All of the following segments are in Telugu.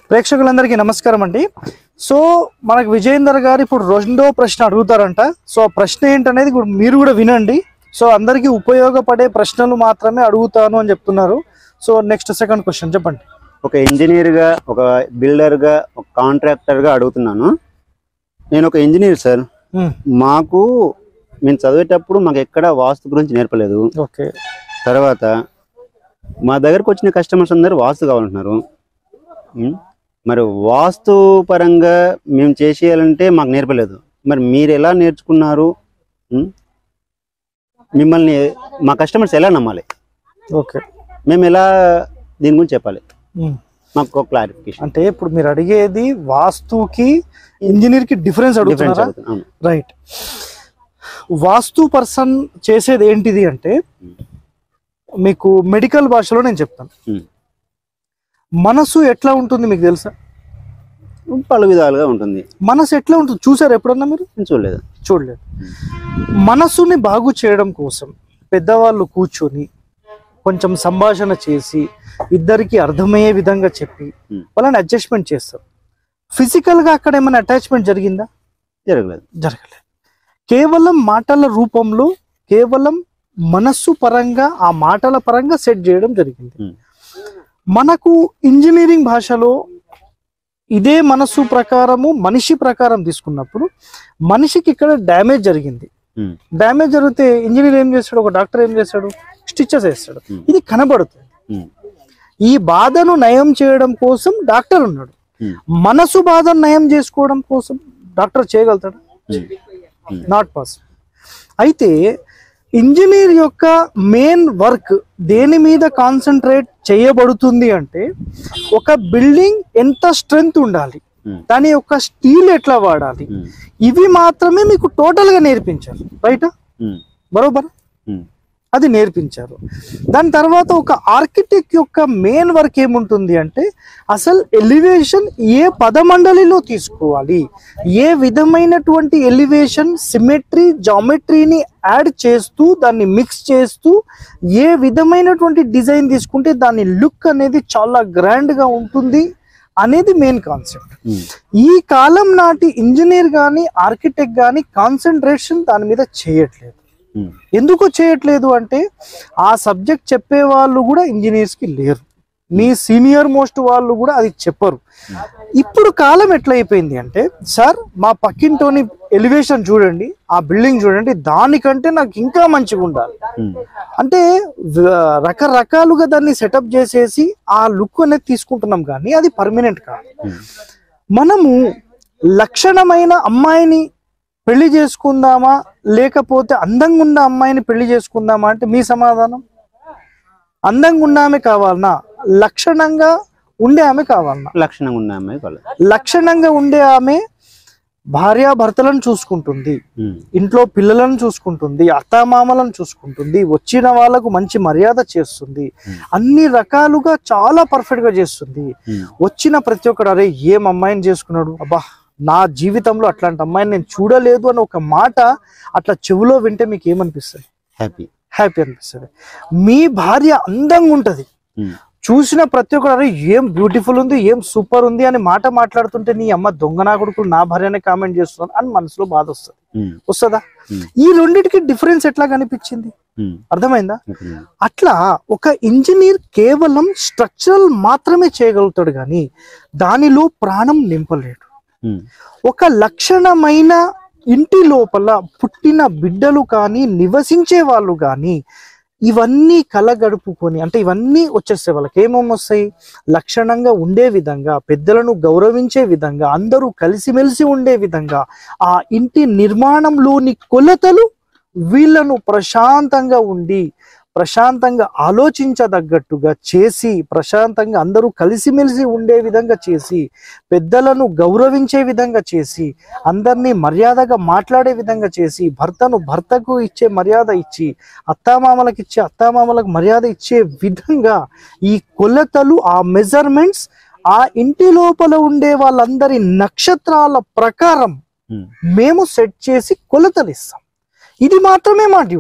ప్రేక్షకులందరికీ నమస్కారం అండి సో మనకు విజయేందర్ గారు ఇప్పుడు రెండో ప్రశ్న అడుగుతారంట సో ఆ ప్రశ్న ఏంటనేది ఇప్పుడు మీరు కూడా వినండి సో అందరికీ ఉపయోగపడే ప్రశ్నలు మాత్రమే అడుగుతాను అని చెప్తున్నారు సో నెక్స్ట్ సెకండ్ క్వశ్చన్ చెప్పండి ఒక ఇంజనీర్ గా ఒక బిల్డర్ గా ఒక కాంట్రాక్టర్ గా అడుగుతున్నాను నేను ఒక ఇంజనీర్ సార్ మ్మ్. మాకు మేము చదివేటప్పుడు మాకు ఎక్కడ వాస్తు గురించి నేర్పలేదు ఓకే తర్వాత మా దగ్గరకు వచ్చిన కస్టమర్స్ అందరూ వాస్తు కావాలంటున్నారు మ్మ్. మరి వాస్తు పరంగా మేము చేసేయాలంటే మాకు నేర్పలేదు మరి మీరు ఎలా నేర్చుకున్నారు మ్మ్? మిమ్మల్ని మా కస్టమర్స్ ఎలా నమ్మాలి ఓకే మేము ఎలా దీని గురించి చెప్పాలి మ్మ్. మాకు ఒక క్లారిఫికేషన్ అంటే ఇప్పుడు మీరు అడిగేది వాస్తుకి ఇంజనీర్ కి డిఫరెన్స్ డిఫరెన్స్ అడుగుతున్నారా అవుతుంది అవును రైట్ వాస్తు పర్సన్ చేసేది ఏంటిది అంటే మీకు మెడికల్ భాషలో నేను చెప్తాను Hmm. మనసు ఎట్లా ఉంటుంది మీకు తెలుసా పలు విధాలుగా ఉంటుంది మనసు ఎట్లా ఉంటుంది చూసారు ఎప్పుడన్నా మీరు నేను చూడలేదు చూడలేదు మనసుని బాగు చేయడం కోసం పెద్దవాళ్ళు కూర్చొని కొంచెం సంభాషణ చేసి ఇద్దరికి అర్థమయ్యే విధంగా చెప్పి Hmm. వాళ్ళని అడ్జస్ట్మెంట్ చేస్తారు ఫిజికల్ గా అక్కడ ఏమైనా అటాచ్మెంట్ జరిగిందా జరగలేదు జరగలేదు కేవలం మాటల రూపంలో కేవలం మనస్సు పరంగా ఆ మాటల పరంగా సెట్ చేయడం జరిగింది Hmm. మనకు ఇంజనీరింగ్ భాషలో ఇదే మనస్సు ప్రకారము మనిషి ప్రకారం తీసుకున్నప్పుడు మనిషికి ఇక్కడ డ్యామేజ్ జరిగింది Hmm. డ్యామేజ్ జరిగితే ఇంజనీర్ ఏం చేస్తాడు ఒక డాక్టర్ ఏం చేస్తాడు స్టిచెస్ వేస్తాడు Hmm. ఇది కనబడుతుంది Hmm. ఈ బాధను నయం చేయడం కోసం డాక్టర్ ఉన్నాడు Hmm. మనసు బాధను నయం చేసుకోవడం కోసం డాక్టర్ చేయగలుగుతాడు Hmm. Hmm. నాట్ పాసిబుల్ అయితే ఇంజనీర్ యొక్క మెయిన్ వర్క్ దేని మీద కాన్సన్ట్రేట్ చేయబడుతుంది అంటే ఒక బిల్డింగ్ ఎంత స్ట్రెంగ్త్ ఉండాలి Hmm. దాని యొక్క స్టీల్ ఎట్లా వాడాలి Hmm. ఇవి మాత్రమే మీకు టోటల్ గా నేర్పించారు రైట్ Hmm. బరోబర్ Hmm. అది నేర్పించారు దాని తర్వాత ఒక ఆర్కిటెక్ట్ యొక్క మెయిన్ వర్క్ ఏముంటుంది అంటే అసలు ఎలివేషన్ ఏ పదమండలిలో తీసుకోవాలి ఏ విధమైనటువంటి ఎలివేషన్ సిమెట్రీ జామెట్రీని యాడ్ చేస్తూ దాన్ని మిక్స్ చేస్తూ ఏ విధమైనటువంటి డిజైన్ తీసుకుంటే దాని లుక్ అనేది చాలా గ్రాండ్ గా ఉంటుంది అనేది మెయిన్ కాన్సెప్ట్ Hmm. ఈ కాలం నాటి ఇంజనీర్ కానీ ఆర్కిటెక్ట్ కానీ కాన్సన్ట్రేషన్ దాని మీద చేయట్లేదు Hmm. ఎందుకు చేయట్లేదు అంటే ఆ సబ్జెక్ట్ చెప్పే వాళ్ళు కూడా ఇంజనీర్స్ కి లేరు మీ సీనియర్ మోస్ట్ వాళ్ళు కూడా అది చెప్పరు ఇప్పుడు కాలం ఎట్లయిపోయింది అంటే సార్ మా పక్కింటోని ఎలివేషన్ చూడండి ఆ బిల్డింగ్ చూడండి దానికంటే నాకు ఇంకా మంచిగా ఉండాలి Hmm. అంటే వ- రకరకాలుగా దాన్ని సెటప్ చేసేసి ఆ లుక్ అనేది తీసుకుంటున్నాం కానీ అది పర్మనెంట్ కాదు Hmm. మనము లక్షణమైన అమ్మాయిని పెళ్లి చేసుకుందామా లేకపోతే అందంగా ఉన్న అమ్మాయిని పెళ్లి చేసుకుందామా అంటే మీ సమాధానం అందంగా ఉన్న ఆమె కావాలనా లక్షణంగా ఉండే ఆమె కావాలనా లక్షణంగా ఉన్న అమ్మాయి వాళ్ళు లక్షణంగా ఉండే ఆమె భార్యాభర్తలను చూసుకుంటుంది Hmm. ఇంట్లో పిల్లలను చూసుకుంటుంది అత్తామామలను చూసుకుంటుంది వచ్చిన వాళ్ళకు మంచి మర్యాద చేస్తుంది Hmm. అన్ని రకాలుగా చాలా పర్ఫెక్ట్ గా చేస్తుంది Hmm. వచ్చిన ప్రతి ఒక్కడు అరే ఏం అమ్మాయిని చేసుకున్నాడు అబ్బా నా జీవితంలో అట్లాంటి అమ్మాయిని నేను చూడలేదు అని ఒక మాట అట్లా చెవిలో వింటే మీకు ఏమనిపిస్తుంది హ్యాపీ హ్యాపీ అనిపిస్తుంది మీ భార్య అందంగా ఉంటది Hmm. చూసిన ప్రతి ఒక్కరు అరే ఏం బ్యూటిఫుల్ ఉంది ఏం సూపర్ ఉంది అని మాట మాట్లాడుతుంటే నీ అమ్మ దొంగ నా కొడుకులు నా భార్యనే కామెంట్ చేస్తున్నాను అని మనసులో బాధ వస్తుంది Hmm. వస్తుందా Hmm. ఈ రెండిటికి డిఫరెన్స్ ఎట్లా కనిపించింది Hmm. అర్థమైందా Okay. అట్లా ఒక ఇంజనీర్ కేవలం స్ట్రక్చరల్ మాత్రమే చేయగలుగుతాడు కానీ దానిలో ప్రాణం నింపలేడు Hmm. ఒక లక్షణమైన ఇంటి లోపల పుట్టిన బిడ్డలు కానీ నివసించే వాళ్ళు కానీ ఇవన్నీ కలగడుపుకొని అంటే ఇవన్నీ వచ్చేస్తాయి వాళ్ళకి ఏమేమి వస్తాయి లక్షణంగా ఉండే విధంగా పెద్దలను గౌరవించే విధంగా అందరూ కలిసిమెలిసి ఉండే విధంగా ఆ ఇంటి నిర్మాణంలోని కొలతలు వీళ్ళను ప్రశాంతంగా ఉండి ప్రశాంతంగా ఆలోచించదగ్గట్టుగా చేసి ప్రశాంతంగా అందరూ కలిసిమెలిసి ఉండే విధంగా చేసి పెద్దలను గౌరవించే విధంగా చేసి అందరినీ మర్యాదగా మాట్లాడే విధంగా చేసి భర్తను భర్తకు ఇచ్చే మర్యాద ఇచ్చి అత్తామామలకు ఇచ్చే అత్తామామలకు మర్యాద ఇచ్చే విధంగా ఈ కొలతలు ఆ మెజర్మెంట్స్ ఆ ఇంటి లోపల ఉండే వాళ్ళందరి నక్షత్రాల ప్రకారం Hmm. మేము సెట్ చేసి కొలతలు ఇస్తాం ఇది మాత్రమే మా డ్యూటీ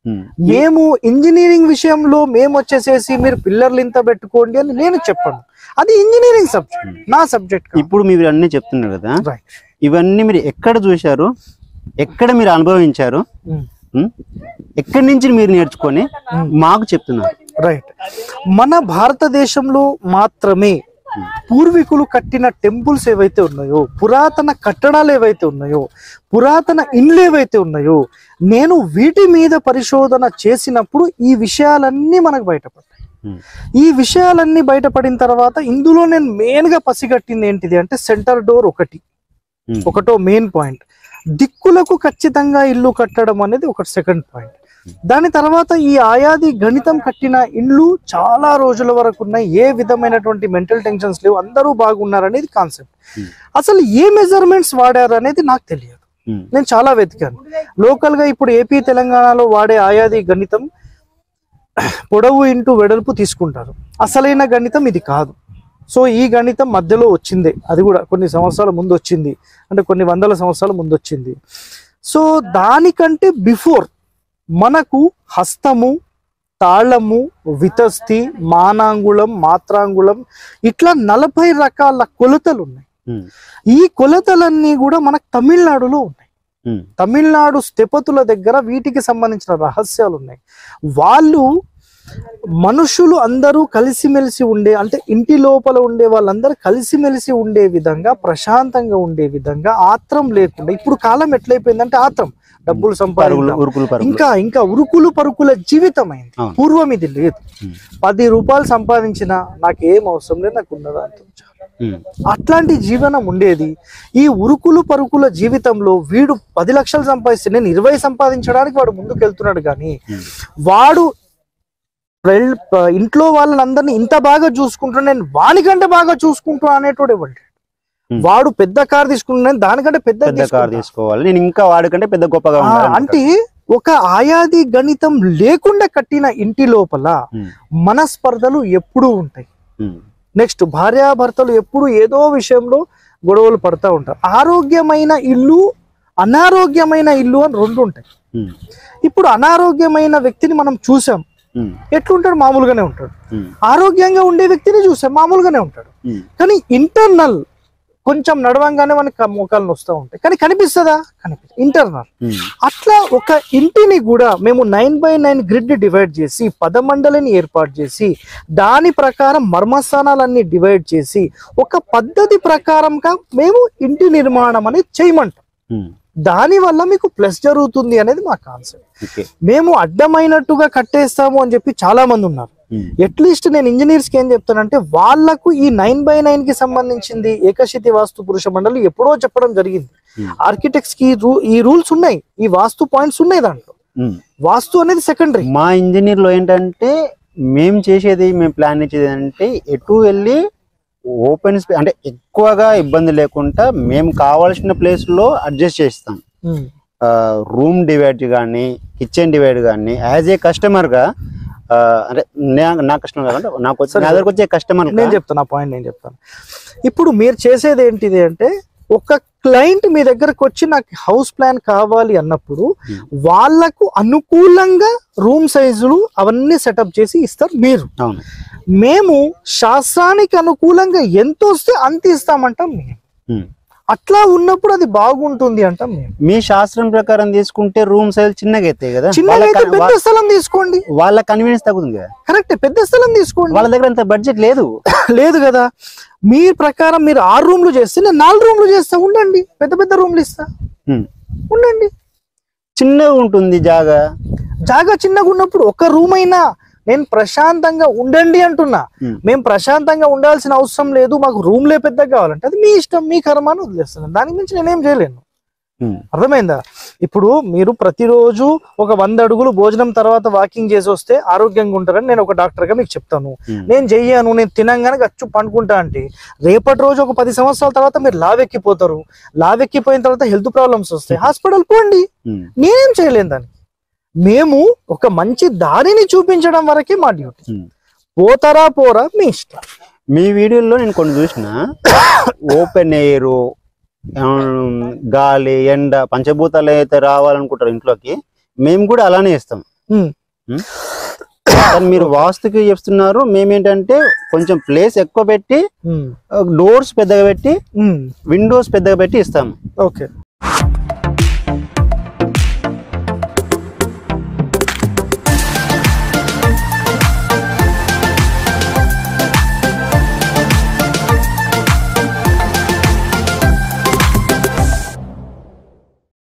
ఉమ్. మేము ఇంజనీరింగ్ విషయంలో మేము వచ్చేసేసి మీరు పిల్లర్లు ఇంత పెట్టుకోండి అని నేను చెప్పను అది ఇంజనీరింగ్ సబ్జెక్ట్ నా సబ్జెక్ట్ ఇప్పుడు మీరు అన్నీ చెప్తున్నారు కదా రైట్ ఇవన్నీ మీరు ఎక్కడ చూశారు ఎక్కడ మీరు అనుభవించారు ఉమ్? ఎక్కడి నుంచి మీరు నేర్చుకొని మాకు చెప్తున్నారు రైట్ మన భారతదేశంలో మాత్రమే పూర్వీకులు కట్టిన టెంపుల్స్ ఏవైతే ఉన్నాయో పురాతన కట్టడాలు ఏవైతే ఉన్నాయో పురాతన ఇండ్లు ఏవైతే ఉన్నాయో నేను వీటి మీద పరిశోధన చేసినప్పుడు ఈ విషయాలన్నీ మనకు బయటపడతాయి ఉమ్. ఈ విషయాలన్నీ బయటపడిన తర్వాత ఇందులో నేను మెయిన్ గా పసిగట్టింది ఏంటిది అంటే సెంటర్ డోర్ ఒకటి ఉమ్. ఒకటో మెయిన్ పాయింట్ దిక్కులకు ఖచ్చితంగా ఇల్లు కట్టడం అనేది ఒక సెకండ్ పాయింట్ దాని తర్వాత ఈ ఆయాది గణితం కట్టిన ఇల్లు చాలా రోజుల వరకు ఉన్నాయి ఏ విధమైనటువంటి మెంటల్ టెన్షన్స్ లేవు అందరూ బాగున్నారు అనేది కాన్సెప్ట్ Hmm. అసలు ఏ మెజర్మెంట్స్ వాడారు అనేది నాకు తెలియదు ఉమ్. నేను చాలా వెతికాను లోకల్ గా ఇప్పుడు ఏపీ తెలంగాణలో వాడే ఆయాది గణితం పొడవు ఇంటూ వెడల్పు తీసుకుంటారు అసలైన గణితం ఇది కాదు సో ఈ గణితం మధ్యలో వచ్చిందే అది కూడా కొన్ని సంవత్సరాల ముందు వచ్చింది అంటే కొన్ని వందల సంవత్సరాల ముందు వచ్చింది సో దానికంటే బిఫోర్ మనకు హస్తము తాళము వితస్తి మానాంగుళం మాత్రాంగుళం ఇట్లా నలభై రకాల కొలతలు ఉన్నాయి ఉమ్. ఈ కొలతలన్నీ కూడా మనకు తమిళనాడులో ఉన్నాయి ఉమ్. తమిళనాడు స్థెపతుల దగ్గర వీటికి సంబంధించిన రహస్యాలు ఉన్నాయి వాళ్ళు మనుషులు అందరూ కలిసిమెలిసి ఉండే అంటే ఇంటి లోపల ఉండే వాళ్ళందరూ కలిసిమెలిసి ఉండే విధంగా ప్రశాంతంగా ఉండే విధంగా ఆత్రం లేకుండా ఇప్పుడు కాలం ఎట్లయిపోయిందంటే ఆత్రం డబ్బులు పరుగులు సంపాదించాలి ఉరుకులు పరుగులు ఇంకా ఇంకా ఉరుకులు పరుకుల జీవితం అయింది అవును. పూర్వం ఇది లేదు ఉమ్. పది రూపాయలు సంపాదించినా నాకు ఏం అవసరం లేదు నాకు ఉన్నదా అంత చాలు. ఉమ్. అట్లాంటి జీవనం ఉండేది ఈ ఉరుకులు పరుకుల జీవితంలో వీడు పది లక్షలు సంపాదిస్తే నేను ఇరవై సంపాదించడానికి వాడు ముందుకు వెళ్తున్నాడు కానీ ఉమ్. వాడు ప్రెల్- ప- ఇంట్లో వాళ్ళందరినీ ఇంత బాగా చూసుకుంటున్నా నేను వానికంటే బాగా చూసుకుంటున్నా అనేటోడు ఎవడు Hmm. వాడు పెద్ద కార్ తీసుకుంటున్నాను దానికంటే పెద్ద పెద్ద కార్ తీసుకోవాలి నేను ఇంకా వాడికంటే పెద్ద గొప్పగా ఉండాలి అంటే ఒక ఆయాది గణితం లేకుండా కట్టిన ఇంటి లోపల ఉమ్. మనస్పర్ధలు ఎప్పుడూ ఉంటాయి ఉమ్. నెక్స్ట్ భార్యాభర్తలు ఎప్పుడు ఏదో విషయంలో గొడవలు పడతా ఉంటారు ఆరోగ్యమైన ఇల్లు అనారోగ్యమైన ఇల్లు అని రెండు ఉంటాయి ఉమ్. ఇప్పుడు అనారోగ్యమైన వ్యక్తిని మనం చూసాం ఉమ్. ఎట్లుంటాడు మామూలుగానే ఉంటాడు ఉమ్. ఆరోగ్యంగా ఉండే వ్యక్తిని చూసాం మామూలుగానే ఉంటాడు ఉమ్. కానీ ఇంటర్నల్ కొంచెం నడవంగానే మనకి మోకాలు వస్తూ ఉంటాయి కానీ కనిపిస్తుందా కనిపిస్తుంది ఇంటర్నల్ ఉమ్. అట్లా ఒక ఇంటిని కూడా మేము nine by nine grid divide చేసి పదమండలిని ఏర్పాటు చేసి దాని ప్రకారం మర్మస్థానాలన్నీ డివైడ్ చేసి ఒక పద్ధతి ప్రకారంగా మేము ఇంటి నిర్మాణం అనేది చేయమంటాం ఉమ్. దాని వల్ల మీకు ప్లస్ జరుగుతుంది అనేది మా కాన్సెప్ట్ ఓకే మేము అడ్డమైనట్టుగా కట్టేస్తాము అని చెప్పి చాలా మంది ఉన్నారు ఉమ్. అట్లీస్ట్ నేను ఇంజనీర్స్ కి ఏం చెప్తానంటే వాళ్ళకు ఈ నైన్ బై నైన్ కి సంబంధించింది ఏకశితి వాస్తు పురుష మండలి ఎప్పుడో చెప్పడం జరిగింది Hmm. ఆర్కిటెక్ట్స్ కి రూ- ఈ రూల్స్ ఉన్నాయి ఈ వాస్తు పాయింట్స్ ఉన్నాయి దాంట్లో ఉమ్. వాస్తు అనేది సెకండరీ మా ఇంజనీర్ లో ఏంటంటే మేము చేసేది మేము ప్లాన్ ఇచ్చేది అంటే ఎటు వెళ్ళి ఓపెన్ స్పేస్ అంటే ఎక్కువగా ఇబ్బంది లేకుండా మేము కావాల్సిన ప్లేస్ లో అడ్జస్ట్ చేస్తాం రూమ్ డివైడ్ కానీ కిచెన్ డివైడ్ కానీ యాజ్ ఏ కస్టమర్ గా ఆ, అంటే నా- నా కస్టమర్ కాకుండా నాకు వచ్చే- నా దగ్గరకు వచ్చే కస్టమర్ నేను చెప్తాను ఆ పాయింట్ నేను చెప్తాను ఇప్పుడు మీరు చేసేది ఏంటిది అంటే ఒక క్లయింట్ మీ దగ్గరకు వచ్చి నాకు హౌస్ ప్లాన్ కావాలి అన్నప్పుడు Hmm. వాళ్ళకు అనుకూలంగా రూమ్ సైజులు అవన్నీ సెటప్ చేసి ఇస్తారు మీరు అవును మేము శాస్త్రానికి అనుకూలంగా ఎంత వస్తే అంత ఇస్తామంటాం మేము ఉమ్. అట్లా ఉన్నప్పుడు అది బాగుంటుంది అంటాం మేము మీ శాస్త్రం ప్రకారం తీసుకుంటే రూమ్ సైజ్ చిన్నగా అవుతాయి కదా చిన్నగా వాళ్ళ అయితే కన్- పెద్ద స్థలం తీసుకోండి వాళ్ళ కన్వీనియన్స్ తగ్గుతుంది కదా కరెక్ట్ పెద్ద స్థలం తీసుకోండి వాళ్ళ దగ్గర అంత బడ్జెట్ లేదు లేదు కదా మీ ప్రకారం మీరు ఆరు రూమ్లు చేస్తే నేను నాలుగు రూమ్లు చేస్తా ఉండండి పెద్ద పెద్ద రూమ్లు ఇస్తా ఉమ్. ఉండండి చిన్నగా ఉంటుంది జాగా జాగా చిన్నగా ఉన్నప్పుడు ఒక రూమ్ అయినా నేను ప్రశాంతంగా ఉండండి అంటున్నా ఉమ్. మేము ప్రశాంతంగా ఉండాల్సిన అవసరం లేదు మాకు రూమ్లే పెద్దగా కావాలంటే అది మీ ఇష్టం మీ కర్మాన్ని వదిలేస్తున్నాను దానికి మించి నేనేం చేయలేను ఉమ్. అర్థమైందా ఇప్పుడు మీరు ప్రతిరోజు ఒక వంద అడుగులు భోజనం తర్వాత వాకింగ్ చేసి వస్తే ఆరోగ్యంగా ఉంటారని నేను ఒక డాక్టర్ గా మీకు చెప్తాను ఉమ్. నేను చెయ్యను నేను తినంగానే గచ్చు పండుకుంటా అంటే రేపటి రోజు ఒక పది సంవత్సరాల తర్వాత మీరు లావెక్కిపోతారు లావెక్కిపోయిన తర్వాత హెల్త్ ప్రాబ్లమ్స్ వస్తాయి హాస్పిటల్ పోండి ఉమ్. నేనేం చేయలేను దానికి మేము ఒక మంచి దారిని చూపించడం వరకే మా డ్యూటీ ఉమ్. పోతారా పోరా మీ ఇష్టం మీ వీడియోలో నేను కొన్ని చూసిన ఓపెన్ ఎయిర్ గాలి ఎండ పంచభూతాలు అయితే రావాలనుకుంటారు ఇంట్లోకి మేము కూడా అలానే ఇస్తాం ఉమ్. కానీ మీరు వాస్తుకి చెప్తున్నారు మేమేంటంటే కొంచెం ప్లేస్ ఎక్కువ పెట్టి ఉమ్. డోర్స్ పెద్దగా పెట్టి ఉమ్. విండోస్ పెద్దగా పెట్టి ఇస్తాము ఓకే